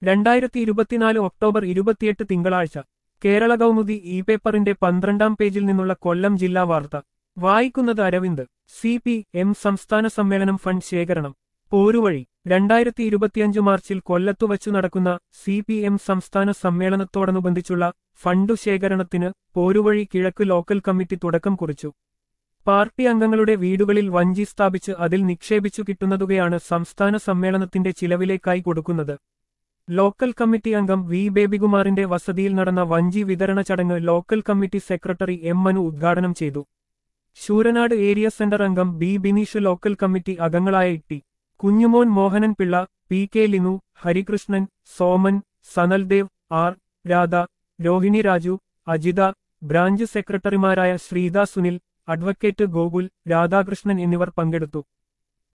രണ്ടായിരത്തി ഇരുപത്തിനാല് ഒക്ടോബർ ഇരുപത്തിയെട്ട് തിങ്കളാഴ്ച കേരള കൗമുദി ഇ പേപ്പറിന്റെ പന്ത്രണ്ടാം പേജിൽ നിന്നുള്ള കൊല്ലം ജില്ലാ വാർത്ത വായിക്കുന്നത് അരവിന്ദ് സി പി എം സംസ്ഥാന സമ്മേളനം ഫണ്ട് ശേഖരണം പോരുവഴി രണ്ടായിരത്തി ഇരുപത്തിയഞ്ച് മാർച്ചിൽ കൊല്ലത്തുവച്ചു നടക്കുന്ന സി പി എം സംസ്ഥാന സമ്മേളനത്തോടനുബന്ധിച്ചുള്ള ഫണ്ടു ശേഖരണത്തിന് പോരുവഴി കിഴക്ക് ലോക്കൽ കമ്മിറ്റി തുടക്കം കുറിച്ചു പാർട്ടി അംഗങ്ങളുടെ വീടുകളിൽ വഞ്ചി സ്ഥാപിച്ച് അതിൽ നിക്ഷേപിച്ചു കിട്ടുന്ന തുകയാണ് സംസ്ഥാന സമ്മേളനത്തിന്റെ ചിലവിലേക്കായി കൊടുക്കുന്നത് ലോക്കൽ കമ്മിറ്റി അംഗം വി ബേബികുമാറിന്റെ വസതിയിൽ നടന്ന വഞ്ചി വിതരണ ചടങ്ങ് local committee secretary M Manu ഉദ്ഘാടനം ചെയ്തു ശൂരനാട് ഏരിയ സെന്റർ അംഗം ബി ബിനീഷ് ലോക്കൽ കമ്മിറ്റി അംഗങ്ങളായ T Kunjumon Mohanan Pillai P K Linu Harikrishnan Soman Sanaldev R Radha Rohini Raju Ajitha branch സെക്രട്ടറിമാരായ ശ്രീദ സുനിൽ അഡ്വക്കേറ്റ് ഗോകുൽ രാധാകൃഷ്ണൻ എന്നിവർ പങ്കെടുത്തു